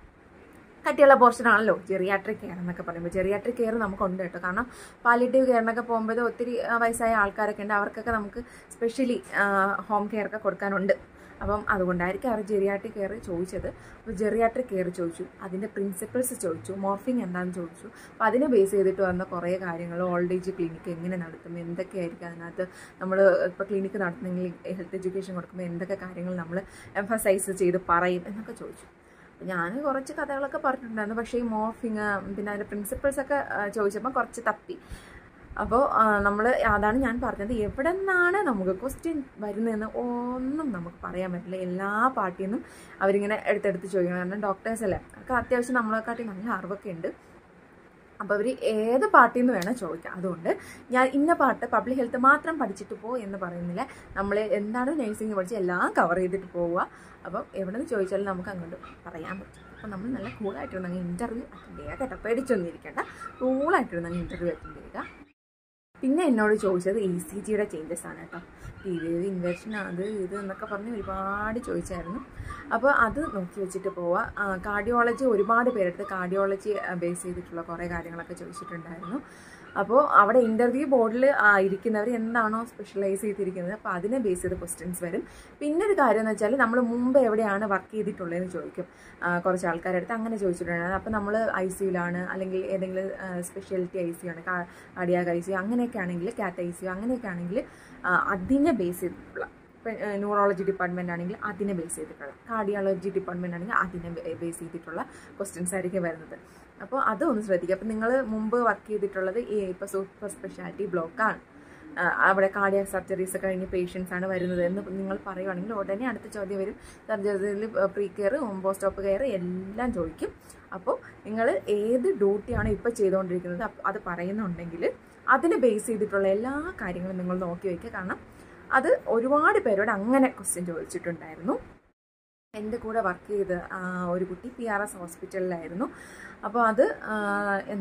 [SPEAKER 1] കട്ടിയുള്ള പോർഷനാണല്ലോ ജെറിയാട്രിക് കെയർ എന്നൊക്കെ പറയുമ്പോൾ ജെറിയാട്രിക് കെയർ നമുക്കുണ്ട് കേട്ടോ കാരണം പാലിറ്റീവ് കെയറിനൊക്കെ പോകുമ്പോൾ ഒത്തിരി വയസ്സായ ആൾക്കാരൊക്കെ ഉണ്ട് അവർക്കൊക്കെ നമുക്ക് സ്പെഷ്യലി ഹോം കെയർ ഒക്കെ കൊടുക്കാനുണ്ട് അപ്പം അതുകൊണ്ടായിരിക്കും അവർ ജെറിയാട്രിക് കെയർ ചോദിച്ചത് അപ്പോൾ ജെറിയാട്രിക് കെയർ ചോദിച്ചു അതിൻ്റെ പ്രിൻസിപ്പിൾസ് ചോദിച്ചു മോർഫിംഗ് എന്താണെന്ന് ചോദിച്ചു അപ്പോൾ അതിനെ ബേസ് ചെയ്തിട്ട് വന്ന കുറേ കാര്യങ്ങൾ ഓൾഡ് ഏജ് ക്ലിനിക്ക് എങ്ങനെ നടത്തും എന്തൊക്കെയായിരിക്കും അതിനകത്ത് നമ്മൾ ഇപ്പോൾ ക്ലിനിക്ക് നടത്തുന്നെങ്കിൽ ഹെൽത്ത് എഡ്യൂക്കേഷൻ കൊടുക്കുമ്പോൾ എന്തൊക്കെ കാര്യങ്ങൾ നമ്മൾ എംഫസൈസ് ചെയ്ത് പറയും എന്നൊക്കെ ചോദിച്ചു ഞാൻ കുറച്ച് കഥകളൊക്കെ പറഞ്ഞിട്ടുണ്ടായിരുന്നു പക്ഷേ ഈ മോർഫിങ് പിന്നെ അതിൻ്റെ പ്രിൻസിപ്പിൾസൊക്കെ ചോദിച്ചപ്പോൾ കുറച്ച് തപ്പി അപ്പോൾ നമ്മൾ അതാണ് ഞാൻ പറഞ്ഞത് എവിടെ നിന്നാണ് നമുക്ക് ക്വസ്റ്റ്യൻ വരുന്നതെന്ന് ഒന്നും നമുക്ക് പറയാൻ പറ്റില്ല എല്ലാ പാർട്ടിയിൽ നിന്നും അവരിങ്ങനെ എടുത്തെടുത്ത് ചോദിക്കണം കാരണം ഡോക്ടേഴ്സ് അല്ലേ അവർക്ക് അത്യാവശ്യം നമ്മളെക്കാട്ടി നല്ല അറിവൊക്കെ ഉണ്ട് അപ്പോൾ അവർ ഏത് പാർട്ടിയിൽ നിന്ന് വേണം ചോദിക്കാം അതുകൊണ്ട് ഞാൻ ഇന്ന പാട്ട് പബ്ലിക് ഹെൽത്ത് മാത്രം പഠിച്ചിട്ട് പോ എന്ന് പറയുന്നില്ല നമ്മൾ എന്താണ് നഴ്സിംഗ് പഠിച്ച് എല്ലാം കവർ ചെയ്തിട്ട് പോവുക അപ്പം എവിടെ നിന്ന് ചോദിച്ചാലും നമുക്ക് അങ്ങോട്ട് പറയാൻ പറ്റും അപ്പം നമ്മൾ നല്ല കൂളായിട്ടിരുന്നെങ്കിൽ ഇൻ്റർവ്യൂ അറ്റൻഡ് ചെയ്യുക കേട്ടോ പേടിച്ചൊന്നും ഇരിക്കേണ്ട കൂളായിട്ടിരുന്നെങ്കിൽ ഇൻ്റർവ്യൂ അറ്റൻഡ് ചെയ്യുക പിന്നെ എന്നോട് ചോദിച്ചത് ഇ സി ജിയുടെ ചേഞ്ചസ് ആണ് കേട്ടോ ടി വി ഇൻവെർഷൻ അത് ഇത് എന്നൊക്കെ പറഞ്ഞ് ഒരുപാട് ചോദിച്ചായിരുന്നു അപ്പോൾ അത് നോക്കി വെച്ചിട്ട് പോവുക കാർഡിയോളജി ഒരുപാട് പേരെടുത്ത് കാർഡിയോളജി ബേസ് ചെയ്തിട്ടുള്ള കുറേ കാര്യങ്ങളൊക്കെ ചോദിച്ചിട്ടുണ്ടായിരുന്നു അപ്പോൾ അവിടെ ഇൻ്റർവ്യൂ ബോർഡിൽ ഇരിക്കുന്നവർ എന്താണോ സ്പെഷ്യലൈസ് ചെയ്തിരിക്കുന്നത് അപ്പോൾ അതിനെ ബേസ് ചെയ്ത് ക്വസ്റ്റ്യൻസ് വരും പിന്നെ ഒരു കാര്യം എന്ന് വെച്ചാൽ നമ്മൾ മുമ്പ് എവിടെയാണ് വർക്ക് ചെയ്തിട്ടുള്ളതെന്ന് ചോദിക്കും കുറച്ച് ആൾക്കാരെടുത്ത് അങ്ങനെ ചോദിച്ചിട്ടുണ്ടായിരുന്നു അപ്പോൾ നമ്മൾ ഐ സിയുലാണ് അല്ലെങ്കിൽ ഏതെങ്കിലും സ്പെഷ്യാലിറ്റി ഐ സി ആണ് കാർഡിയാക് ഐ സി അങ്ങനെയൊക്കെ ആണെങ്കിൽ കാറ്റ് ഐ സി അങ്ങനെയൊക്കെ ആണെങ്കിൽ അതിനെ ബേസ് ചെയ്തിട്ടുള്ള ഇപ്പം ന്യൂറോളജി ഡിപ്പാർട്ട്മെൻ്റ് ആണെങ്കിൽ അതിനെ ബേസ് ചെയ്തിട്ടുള്ള കാർഡിയോളജി ഡിപ്പാർട്ട്മെൻ്റ് ആണെങ്കിൽ അതിനെ ബേസ് ചെയ്തിട്ടുള്ള ക്വസ്റ്റ്യൻസ് ആയിരിക്കും വരുന്നത് അപ്പോൾ അതൊന്ന് ശ്രദ്ധിക്കുക അപ്പം നിങ്ങൾ മുമ്പ് വർക്ക് ചെയ്തിട്ടുള്ളത് ഈ ഇപ്പോൾ സൂപ്പർ സ്പെഷ്യാലിറ്റി ബ്ലോക്കാണ് അവിടെ കാർഡിയാക് സർജറീസ് കഴിഞ്ഞ് പേഷ്യൻസ് ആണ് വരുന്നത് എന്ന് നിങ്ങൾ പറയുവാണെങ്കിൽ ഉടനെ അടുത്ത ചോദ്യം വരും സർജറിയിൽ പ്രീ കെയർ ഹോംബോ സ്റ്റോപ്പ് കെയർ എല്ലാം ചോദിക്കും അപ്പോൾ നിങ്ങൾ ഏത് ഡ്യൂട്ടിയാണ് ഇപ്പോൾ ചെയ്തുകൊണ്ടിരിക്കുന്നത് അത് പറയുന്നുണ്ടെങ്കിൽ അതിനെ ബേസ് ചെയ്തിട്ടുള്ള എല്ലാ കാര്യങ്ങളും നിങ്ങൾ നോക്കി വയ്ക്കുക കാരണം അത് ഒരുപാട് പേരോട് അങ്ങനെ ക്വസ്റ്റ്യൻ ചോദിച്ചിട്ടുണ്ടായിരുന്നു എൻ്റെ കൂടെ വർക്ക് ചെയ്ത ഒരു കുട്ടി പി ആർ എസ് ഹോസ്പിറ്റലിലായിരുന്നു അപ്പോൾ അത് എന്താ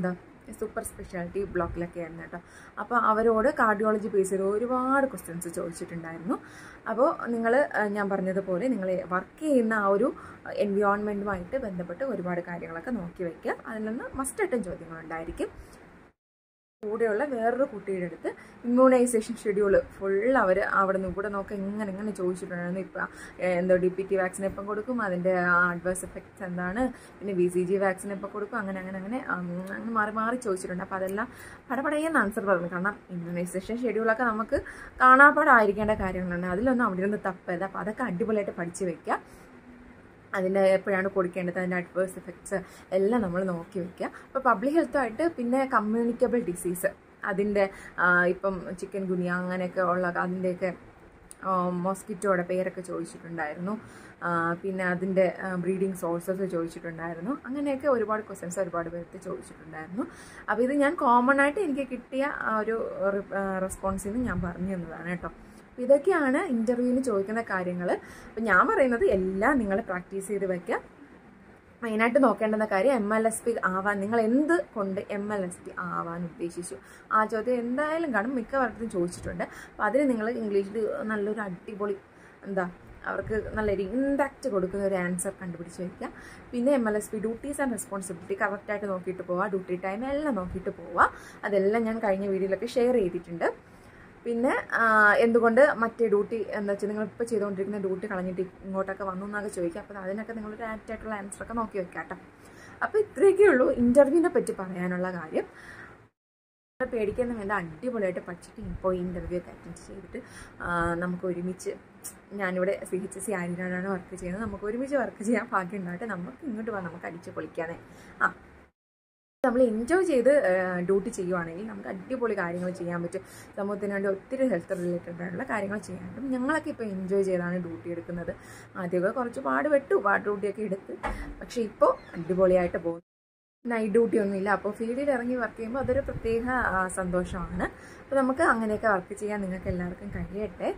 [SPEAKER 1] സൂപ്പർ സ്പെഷ്യാലിറ്റി ബ്ലോക്കിലൊക്കെ ആയിരുന്നു കേട്ടോ അപ്പോൾ അവരോട് കാർഡിയോളജി ബേസ് ചെയ്ത് ഒരുപാട് ക്വസ്റ്റ്യൻസ് ചോദിച്ചിട്ടുണ്ടായിരുന്നു അപ്പോൾ നിങ്ങൾ ഞാൻ പറഞ്ഞതുപോലെ നിങ്ങൾ വർക്ക് ചെയ്യുന്ന ആ ഒരു എൻവയോൺമെൻറ്റുമായിട്ട് ബന്ധപ്പെട്ട് ഒരുപാട് കാര്യങ്ങളൊക്കെ നോക്കി വയ്ക്കുക അതിൽ നിന്ന് മസ്റ്റായിട്ടും ചോദ്യങ്ങളുണ്ടായിരിക്കും കൂടെയുള്ള വേറൊരു കുട്ടിയുടെ അടുത്ത് ഇമ്മ്യൂണൈസേഷൻ ഷെഡ്യൂൾ ഫുൾ അവർ അവിടെ നിന്ന് കൂടെ നോക്കി എങ്ങനെ എങ്ങനെ ചോദിച്ചിട്ടുണ്ടായിരുന്നു ഇപ്പം എന്തോ ഡി പി ടി വാക്സിൻ എപ്പം കൊടുക്കും അതിൻ്റെ അഡ്വേഴ്സ് എഫക്ട്സ് എന്താണ് പിന്നെ ബി സി ജി വാക്സിൻ എപ്പോൾ കൊടുക്കും അങ്ങനെ അങ്ങനെ അങ്ങനെ അങ്ങനെ മാറി മാറി ചോദിച്ചിട്ടുണ്ട് അപ്പോൾ അതെല്ലാം പടപടയെന്ന് ആൻസർ പറഞ്ഞു കാരണം ഇമ്മ്യൂണൈസേഷൻ ഷെഡ്യൂളൊക്കെ നമുക്ക് കാണാപ്പാടായിരിക്കേണ്ട കാര്യങ്ങളുണ്ട് അതിലൊന്നും അവിടെ നിന്ന് തപ്പരുത് അപ്പോൾ അതൊക്കെ അടിപൊളിയായിട്ട് പഠിച്ചു വെക്കുക അതിൻ്റെ എപ്പോഴാണ് കൊടുക്കേണ്ടത് അതിൻ്റെ അഡ്വേഴ്സ് എഫക്ട്സ് എല്ലാം നമ്മൾ നോക്കി വെക്കുക അപ്പോൾ പബ്ലിക് ഹെൽത്തുമായിട്ട് പിന്നെ കമ്മ്യൂണിക്കബിൾ ഡിസീസ് അതിൻ്റെ ഇപ്പം ചിക്കൻ ഗുനിയ അങ്ങനെയൊക്കെ ഉള്ള അതിൻ്റെയൊക്കെ മോസ്കിറ്റോയുടെ പേരൊക്കെ ചോദിച്ചിട്ടുണ്ടായിരുന്നു പിന്നെ അതിൻ്റെ ബ്രീഡിങ് സോഴ്സസ് ചോദിച്ചിട്ടുണ്ടായിരുന്നു അങ്ങനെയൊക്കെ ഒരുപാട് ക്വസ്റ്റ്യൻസ് ഒരുപാട് പേർക്ക് ചോദിച്ചിട്ടുണ്ടായിരുന്നു അപ്പോൾ ഇത് ഞാൻ കോമൺ ആയിട്ട് എനിക്ക് കിട്ടിയ ആ ഒരു റെസ്പോൺസിൽ നിന്ന് ഞാൻ പറഞ്ഞു തന്നതാണ് കേട്ടോ അപ്പോൾ ഇതൊക്കെയാണ് ഇൻ്റർവ്യൂവിന് ചോദിക്കുന്ന കാര്യങ്ങൾ അപ്പോൾ ഞാൻ പറയുന്നത് എല്ലാം നിങ്ങൾ പ്രാക്ടീസ് ചെയ്ത് വയ്ക്കുക മെയിനായിട്ട് നോക്കേണ്ടുന്ന കാര്യം എം എൽ എസ് പി ആവാൻ നിങ്ങൾ എന്ത് കൊണ്ട് എം എൽ എസ് പി ആവാൻ ഉദ്ദേശിച്ചു ആ ചോദ്യം എന്തായാലും കാണും മിക്ക വർക്കും ചോദിച്ചിട്ടുണ്ട് അപ്പോൾ അതിന് നിങ്ങൾ ഇംഗ്ലീഷിൽ നല്ലൊരു അടിപൊളി എന്താ അവർക്ക് നല്ലൊരു ഇമ്പാക്റ്റ് കൊടുക്കുന്ന ഒരു ആൻസർ കണ്ടുപിടിച്ച് വയ്ക്കുക പിന്നെ M L S P duties and responsibility കറക്റ്റായിട്ട് നോക്കിയിട്ട് പോവുക ഡ്യൂട്ടി ടൈം എല്ലാം നോക്കിയിട്ട് പോവുക അതെല്ലാം ഞാൻ കഴിഞ്ഞ വീഡിയോയിലൊക്കെ ഷെയർ ചെയ്തിട്ടുണ്ട് പിന്നെ എന്തുകൊണ്ട് മറ്റേ ഡ്യൂട്ടി എന്താ വെച്ചാൽ നിങ്ങൾ ഇപ്പോൾ ചെയ്തുകൊണ്ടിരിക്കുന്ന ഡ്യൂട്ടി കളഞ്ഞിട്ട് ഇങ്ങോട്ടൊക്കെ വന്നു എന്നൊക്കെ ചോദിക്കുക അപ്പോൾ അതിനൊക്കെ നിങ്ങളൊരു ആപ്റ്റ് ആയിട്ടുള്ള ആൻസറൊക്കെ നോക്കി വെക്കാം കേട്ടോ അപ്പോൾ ഇത്രയൊക്കെ ഉള്ളൂ ഇൻ്റർവ്യൂവിനെ പറ്റി പറയാനുള്ള കാര്യം പേടിക്കുന്ന വേണ്ട അടിപൊളിയായിട്ട് പഠിച്ചിട്ട് ഇപ്പോൾ ഇൻ്റർവ്യൂ ഒക്കെ അറ്റൻഡ് ചെയ്തിട്ട് നമുക്ക് ഒരുമിച്ച് ഞാനിവിടെ സി എച്ച് സി ആര്യനാണ് വർക്ക് ചെയ്യുന്നത് നമുക്ക് ഒരുമിച്ച് വർക്ക് ചെയ്യാൻ ഭാഗ്യം ഉണ്ടായിട്ട് നമുക്ക് ഇങ്ങോട്ട് പോകാം നമുക്ക് അടിച്ച് പൊളിക്കാനേ ആ നമ്മൾ എൻജോയ് ചെയ്ത് ഡ്യൂട്ടി ചെയ്യുവാണെങ്കിൽ നമുക്ക് അടിപൊളി കാര്യങ്ങൾ ചെയ്യാൻ പറ്റും സമൂഹത്തിന് വേണ്ടി ഒത്തിരി ഹെൽത്ത് റിലേറ്റഡ് ആയിട്ടുള്ള കാര്യങ്ങൾ ചെയ്യാൻ പറ്റും ഞങ്ങളൊക്കെ ഇപ്പോൾ എൻജോയ് ചെയ്താണ് ഡ്യൂട്ടി എടുക്കുന്നത് ആദ്യമൊക്കെ കുറച്ച് പാട് വെട്ടു പാട് ഡ്യൂട്ടിയൊക്കെ എടുത്ത് പക്ഷേ ഇപ്പോൾ അടിപൊളിയായിട്ട് പോകുന്നു നൈറ്റ് ഡ്യൂട്ടി ഒന്നുമില്ല അപ്പോൾ ഫീൽഡിൽ ഇറങ്ങി വർക്ക് ചെയ്യുമ്പോൾ അതൊരു പ്രത്യേക സന്തോഷമാണ് അപ്പോൾ നമുക്ക് അങ്ങനെയൊക്കെ വർക്ക് ചെയ്യാൻ നിങ്ങൾക്ക് എല്ലാവർക്കും കഴിയട്ടെ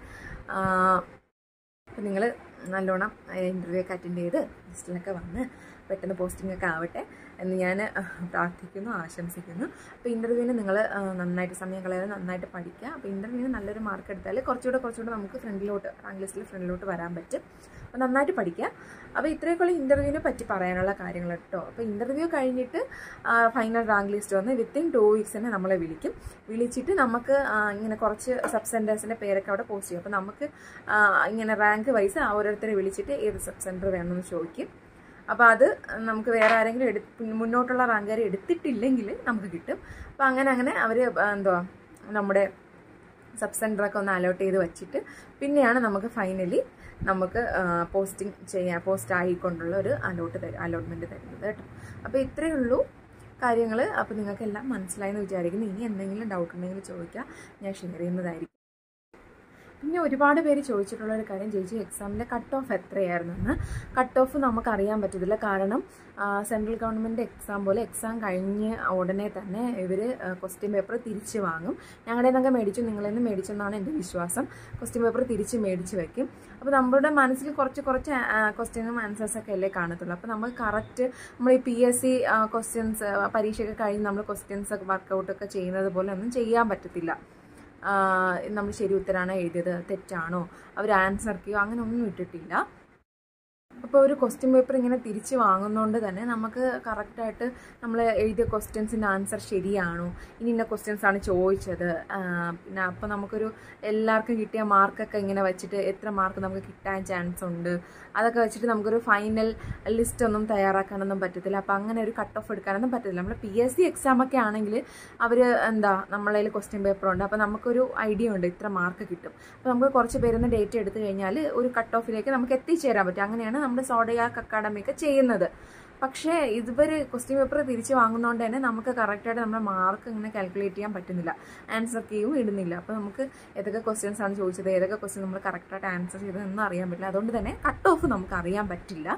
[SPEAKER 1] അപ്പോൾ നിങ്ങൾ നല്ലോണം ഇൻ്റർവ്യൂ ഒക്കെ അറ്റൻഡ് ചെയ്ത് ലിസ്റ്റിലൊക്കെ വന്ന് പെട്ടെന്ന് പോസ്റ്റിംഗ് ഒക്കെ ആവട്ടെ എന്ന് ഞാൻ പ്രാർത്ഥിക്കുന്നു ആശംസിക്കുന്നു അപ്പോൾ ഇൻ്റർവ്യൂവിന് നിങ്ങൾ നന്നായിട്ട് സമയം കളയാതെ നന്നായിട്ട് പഠിക്കുക അപ്പോൾ ഇൻ്റർവ്യൂവിന് നല്ലൊരു മാർക്ക് എടുത്താൽ കുറച്ചുകൂടെ കുറച്ചുകൂടെ നമുക്ക് ഫ്രണ്ടിലോട്ട് റാങ്ക് ലിസ്റ്റിൽ ഫ്രണ്ടിലോട്ട് വരാൻ പറ്റും അപ്പോൾ നന്നായിട്ട് പഠിക്കുക അപ്പോൾ ഇത്രയൊക്കെയുള്ള ഇൻ്റർവ്യൂവിനെ പറ്റി പറയാനുള്ള കാര്യങ്ങൾ കേട്ടോ അപ്പോൾ ഇൻ്റർവ്യൂ കഴിഞ്ഞിട്ട് ഫൈനൽ റാങ്ക് ലിസ്റ്റ് വന്ന് വിത്തിൻ ടു വീക്സ് തന്നെ നമ്മളെ വിളിക്കും വിളിച്ചിട്ട് നമുക്ക് ഇങ്ങനെ കുറച്ച് സബ് സെൻറ്റേഴ്സിൻ്റെ പേരൊക്കെ അവിടെ പോസ്റ്റ് ചെയ്യും അപ്പോൾ നമുക്ക് ഇങ്ങനെ റാങ്ക് വൈസ് ഓരോരുത്തരെ വിളിച്ചിട്ട് ഏത് സബ് സെൻറ്റർ വേണമെന്ന് ചോദിക്കും അപ്പോൾ അത് നമുക്ക് വേറെ ആരെങ്കിലും എടു മുന്നോട്ടുള്ള റാങ്കുകാർ എടുത്തിട്ടില്ലെങ്കിൽ നമുക്ക് കിട്ടും അപ്പോൾ അങ്ങനെ അങ്ങനെ അവർ എന്തുവാ നമ്മുടെ സബ് സെൻറ്ററൊക്കെ ഒന്ന് അലോട്ട് ചെയ്ത് വെച്ചിട്ട് പിന്നെയാണ് നമുക്ക് ഫൈനലി നമുക്ക് പോസ്റ്റിംഗ് ചെയ്യാൻ പോസ്റ്റ് ആയിക്കൊണ്ടുള്ള ഒരു അലോട്ട് തരും അലോട്ട്മെൻറ്റ് തരുന്നത് കേട്ടോ അപ്പോൾ ഇത്രയേ ഉള്ളൂ കാര്യങ്ങൾ അപ്പോൾ നിങ്ങൾക്ക് എല്ലാം മനസ്സിലായെന്ന് വിചാരിക്കുന്നു ഇനി എന്തെങ്കിലും ഡൗട്ട് ഉണ്ടെങ്കിൽ ചോദിക്കുക ഞാൻ ഷെയർ ചെയ്യുന്നതായിരിക്കും പിന്നെ ഒരുപാട് പേര് ചോദിച്ചിട്ടുള്ള ഒരു കാര്യം ചേച്ചി എക്സാമിൻ്റെ കട്ട് ഓഫ് എത്രയായിരുന്നു എന്ന് കട്ട് ഓഫ് നമുക്ക് അറിയാൻ പറ്റത്തില്ല കാരണം സെൻട്രൽ ഗവൺമെൻറ് എക്സാം പോലെ എക്സാം കഴിഞ്ഞ് ഉടനെ തന്നെ ഇവർ ക്വസ്റ്റ്യൻ പേപ്പർ തിരിച്ച് വാങ്ങും ഞങ്ങളുടെ നിന്നൊക്കെ മേടിച്ചു നിങ്ങളിൽ നിന്ന് മേടിച്ചെന്നാണ് എൻ്റെ വിശ്വാസം ക്വസ്റ്റ്യൻ പേപ്പർ തിരിച്ച് മേടിച്ച് വെക്കും അപ്പോൾ നമ്മുടെ മനസ്സിൽ കുറച്ച് കുറച്ച് ക്വസ്റ്റ്യനും ആൻസേഴ്സൊക്കെ അല്ലേ കാണത്തുള്ളൂ അപ്പോൾ നമ്മൾ കറക്റ്റ് നമ്മൾ ഈ പി എസ് സി ക്വസ്റ്റ്യൻസ് പരീക്ഷയൊക്കെ കഴിഞ്ഞ് നമ്മൾ ക്വസ്റ്റ്യൻസ് ഒക്കെ വർക്കൗട്ടൊക്കെ ചെയ്യുന്നത് പോലെ ഒന്നും ചെയ്യാൻ പറ്റത്തില്ല നമ്മൾ ശരി ഉത്തരാണോ എഴുതിയത് തെറ്റാണോ അവർ ആൻസർ കീയോ അങ്ങനെ ഒന്നും ഇട്ടിട്ടില്ല അപ്പോൾ ഒരു ക്വസ്റ്റ്യൻ പേപ്പർ ഇങ്ങനെ തിരിച്ച് വാങ്ങുന്നതുകൊണ്ട് തന്നെ നമുക്ക് കറക്റ്റായിട്ട് നമ്മൾ എഴുതിയ ക്വസ്റ്റ്യൻസിൻ്റെ ആൻസർ ശരിയാണോ ഇനി ഇന്ന ക്വസ്റ്റ്യൻസ് ആണ് ചോദിച്ചത് പിന്നെ അപ്പോൾ നമുക്കൊരു എല്ലാവർക്കും കിട്ടിയ മാർക്കൊക്കെ ഇങ്ങനെ വെച്ചിട്ട് എത്ര മാർക്ക് നമുക്ക് കിട്ടാൻ ചാൻസ് ഉണ്ട് അതൊക്കെ വെച്ചിട്ട് നമുക്കൊരു ഫൈനൽ ലിസ്റ്റ് ഒന്നും തയ്യാറാക്കാനൊന്നും പറ്റത്തില്ല അപ്പോൾ അങ്ങനെ ഒരു കട്ട് ഓഫ് എടുക്കാനൊന്നും പറ്റത്തില്ല നമ്മൾ പി എസ് സി എക്സാമൊക്കെ ആണെങ്കിൽ അവർ എന്താ നമ്മളതിൽ ക്വസ്റ്റ്യൻ പേപ്പർ ഉണ്ട് അപ്പോൾ നമുക്കൊരു ഐഡിയ ഉണ്ട് ഇത്ര മാർക്ക് കിട്ടും അപ്പോൾ നമുക്ക് കുറച്ച് പേരുന്ന ഡേറ്റ് എടുത്തു കഴിഞ്ഞാൽ ഒരു കട്ട് ഓഫിലേക്ക് നമുക്ക് എത്തിച്ചേരാൻ പറ്റും അങ്ങനെയാണ് നമ്മുടെ സോഡയാക്ക് അക്കാഡമി ഒക്കെ ചെയ്യുന്നത് പക്ഷേ ഇതുവരെ ക്വസ്റ്റ്യൻ പേപ്പർ തിരിച്ച് വാങ്ങുന്നതുകൊണ്ട് തന്നെ നമുക്ക് കറക്റ്റായിട്ട് നമ്മുടെ മാർക്ക് ഇങ്ങനെ കാൽക്കുലേറ്റ് ചെയ്യാൻ പറ്റുന്നില്ല ആൻസർ കീയും ഇടുന്നില്ല അപ്പോൾ നമുക്ക് ഏതൊക്കെ ക്വസ്റ്റ്യൻസ് ആണ് ചോദിച്ചത് ഏതൊക്കെ ക്വസ്റ്റ്യൻ നമ്മൾ കറക്റ്റായിട്ട് ആൻസർ ചെയ്തതെന്ന് അറിയാൻ പറ്റില്ല അതുകൊണ്ട് തന്നെ കട്ട് ഓഫ് നമുക്ക് അറിയാൻ പറ്റില്ല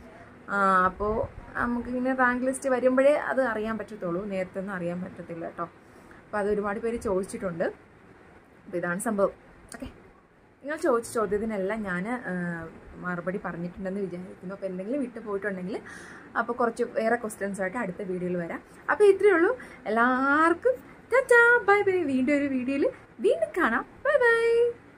[SPEAKER 1] അപ്പോൾ നമുക്ക് ഇങ്ങനെ റാങ്ക് ലിസ്റ്റ് വരുമ്പോഴേ അത് അറിയാൻ പറ്റത്തുള്ളൂ നേരത്തെ ഒന്നും അറിയാൻ പറ്റത്തില്ല കേട്ടോ അപ്പോൾ അത് ഒരുപാട് പേര് ചോദിച്ചിട്ടുണ്ട് അപ്പോൾ ഇതാണ് സംഭവം ഓക്കെ നിങ്ങൾ ചോദിച്ച ചോദ്യത്തിനെല്ലാം ഞാൻ മറുപടി പറഞ്ഞിട്ടുണ്ടെന്ന് വിചാരിക്കുന്നു അപ്പോൾ എന്തെങ്കിലും വിട്ടു പോയിട്ടുണ്ടെങ്കിൽ അപ്പോൾ കുറച്ച് വേറെ ക്വസ്റ്റ്യൻസ് ആയിട്ട് അടുത്ത വീഡിയോയിൽ വരാം അപ്പോൾ ഇത്രയേ ഉള്ളൂ എല്ലാവർക്കും ടാറ്റാ ബൈ ബൈ വീണ്ടും ഒരു വീഡിയോയിൽ വീണ്ടും കാണാം ബൈ ബൈ